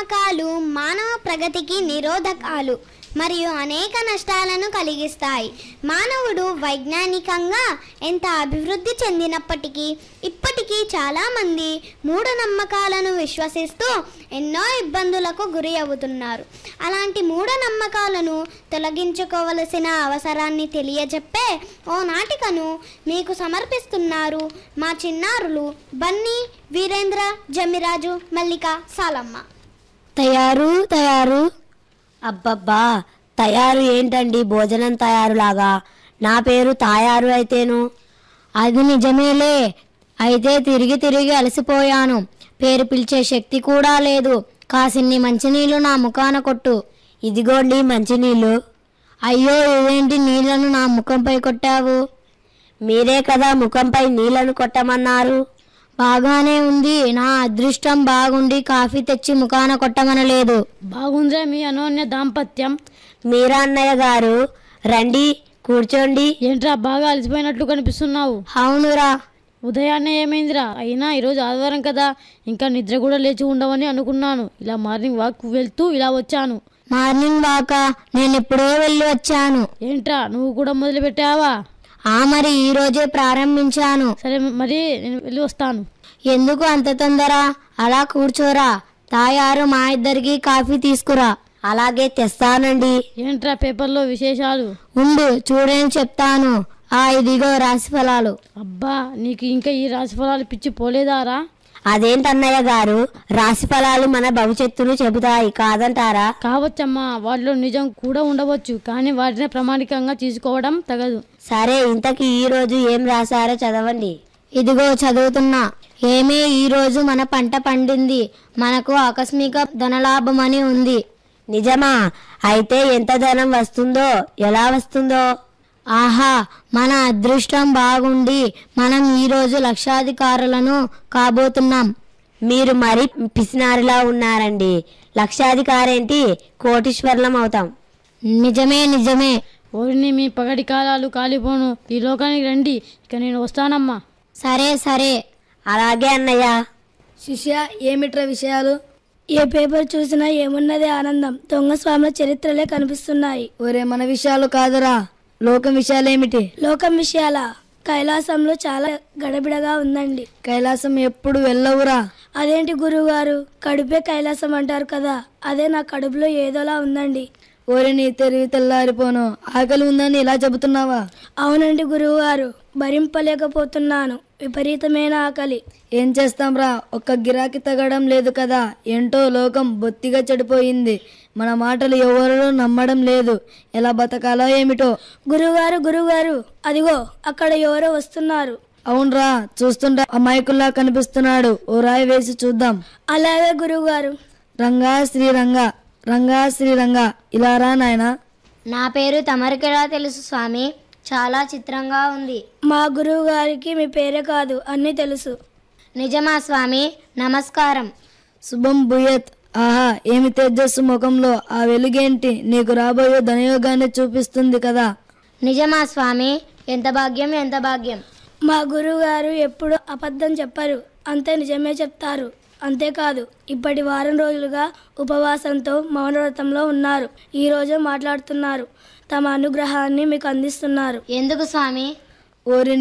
మూఢనమ్మకాలు మానవ ప్రగతికి నిరోధకాలు మరియు అనేక నష్టాలను కలిగిస్తాయి మానవుడు వైజ్ఞానికంగా ఎంత అభివృద్ధి చెందినప్పటికీ ఇప్పటికీ చాలామంది మూఢనమ్మకాలను విశ్వసిస్తూ ఎన్నో ఇబ్బందులకు గురి అవుతున్నారు అలాంటి మూఢనమ్మకాలను తొలగించుకోవలసిన అవసరాన్ని తెలియజెప్పే ఓ నాటికను మీకు సమర్పిస్తున్నారు మా చిన్నారులు బన్నీ వీరేంద్ర జమిరాజు మల్లిక సాలమ్మ తయారు తయారు అబ్బబ్బా తయారు ఏంటండి భోజనం తయారులాగా నా పేరు తాయారు అయితేను అది నిజమేలే అయితే తిరిగి తిరిగి అలసిపోయాను పేరు పిలిచే శక్తి కూడా లేదు కాసిన్ని మంచినీళ్ళు నా ముఖాన కొట్టు ఇదిగోండి మంచినీళ్ళు అయ్యో ఇదేంటి నీళ్లను నా ముఖంపై కొట్టావు మీరే కదా ముఖంపై నీళ్లను కొట్టమన్నారు బాగానే ఉంది నా అదృష్టం బాగుండి కాఫీ తెచ్చి ముఖాన కొట్టమనలేదు బాగుందిరా మీ అనోన్య దాంపత్యం మీరా అన్నయ్య గారు రండి కూర్చోండి ఏంట్రా బాగా అలసిపోయినట్లు కనిపిస్తున్నావు అవునురా ఉదయాన్నే ఏమైందిరా అయినా ఈరోజు ఆదివారం కదా ఇంకా నిద్ర కూడా లేచి ఉండవని అనుకున్నాను ఇలా మార్నింగ్ వాక్ వెళ్తూ ఇలా వచ్చాను మార్నింగ్ వాక నేను ఎప్పుడో వెళ్ళి వచ్చాను ఏంట్రా నువ్వు కూడా మొదలు పెట్టావా ఆ మరి ఈ రోజే ప్రారంభించాను సరే మరి నేను వెళ్ళి వస్తాను ఎందుకు అంత తొందర అలా కూర్చోరా తాయారు మా ఇద్దరికి కాఫీ తీసుకురా అలాగే తెస్తానండి ఏంట్రా పేపర్లో విశేషాలు ఉండు చూడని చెప్తాను ఆ ఇదిగో రాశి ఫలాలు అబ్బా నీకు ఇంకా ఈ రాశి ఫలాలు పిచ్చి పోలేదారా అదేంటన్నయ్య గారు రాశి ఫలాలు మన భవిష్యత్తును చెబుతాయి కాదంటారా కావచ్చమ్మా వాటిలో నిజం కూడా ఉండవచ్చు కానీ వాటిని ప్రామాణికంగా తీసుకోవడం తగదు సరే ఇంతకీ ఈ రోజు ఏం రాశారో చదవండి ఇదిగో చదువుతున్నా ఏమే ఈ రోజు మన పంట పండింది మనకు ఆకస్మిక ధనలాభమని ఉంది నిజమా అయితే ఎంత ధనం వస్తుందో ఎలా వస్తుందో ఆహా మన అదృష్టం బాగుండి మనం ఈ రోజు లక్షాధికారులను కాబోతున్నాం మీరు మరి పిసినారిలా ఉన్నారండి లక్షాధికారేంటి కోటీశ్వరులం అవుతాం నిజమే నిజమే ఓరిని మీ పగటి కాలాలు కాలిపోను ఈ లోకానికి రండి ఇక నేను వస్తానమ్మా సరే సరే అలాగే అన్నయ్య శిష్య ఏమిట్రా విషయాలు ఏ పేపర్ చూసినా ఏమున్నది ఆనందం దొంగ స్వాముల చరిత్రలే కనిపిస్తున్నాయి ఒరే మన విషయాలు కాదురా లోకం విషయాలేమిటి లోకం విషయాల కైలాసంలో చాలా గడబిడగా ఉందండి కైలాసం ఎప్పుడు వెళ్ళవురా అదేంటి గురువుగారు కడుపే కైలాసం అంటారు కదా అదే నా కడుపులో ఏదోలా ఉందండి ఓరి నీ తెలివి తెల్లారిపోను ఆకలి ఉందని ఇలా చెబుతున్నావా అవునండి గురువుగారు భరింపలేకపోతున్నాను విపరీతమైన ఆకలి ఏం చేస్తాంరా ఒక్క గిరాకీ తగ్గడం లేదు కదా ఏంటో లోకం బొత్తిగా చెడిపోయింది మన మాటలు ఎవరు నమ్మడం లేదు ఎలా బతకాలో ఏమిటో గురువుగారు గురువుగారు అదిగో అక్కడ ఎవరో వస్తున్నారు అవునరా చూస్తుంటే అమాయకుల్లా కనిపిస్తున్నాడు ఓ రాయి వేసి చూద్దాం అలాగే గురువుగారు రంగా శ్రీరంగా రంగా శ్రీరంగా ఇలా రా నాయనా నా పేరు తమరికెలా తెలుసు స్వామి చాలా చిత్రంగా ఉంది మా గురువు గారికి మీ పేరే కాదు అన్నీ తెలుసు నిజమా స్వామి నమస్కారం శుభం భూయత్ ఆహా ఏమి తేజస్సు ముఖంలో ఆ వెలుగేంటి నీకు రాబోయే ధనయోగాన్ని చూపిస్తుంది కదా నిజమా స్వామి ఎంత భాగ్యం ఎంత భాగ్యం మా గురువు గారు ఎప్పుడు అబద్ధం చెప్పరు అంతే నిజమే చెప్తారు అంతేకాదు ఇప్పటి వారం రోజులుగా ఉపవాసంతో మౌనవ్రతంలో ఉన్నారు ఈ రోజు మాట్లాడుతున్నారు తమ అనుగ్రహాన్ని మీకు అందిస్తున్నారు ఎందుకు స్వామి ఓరి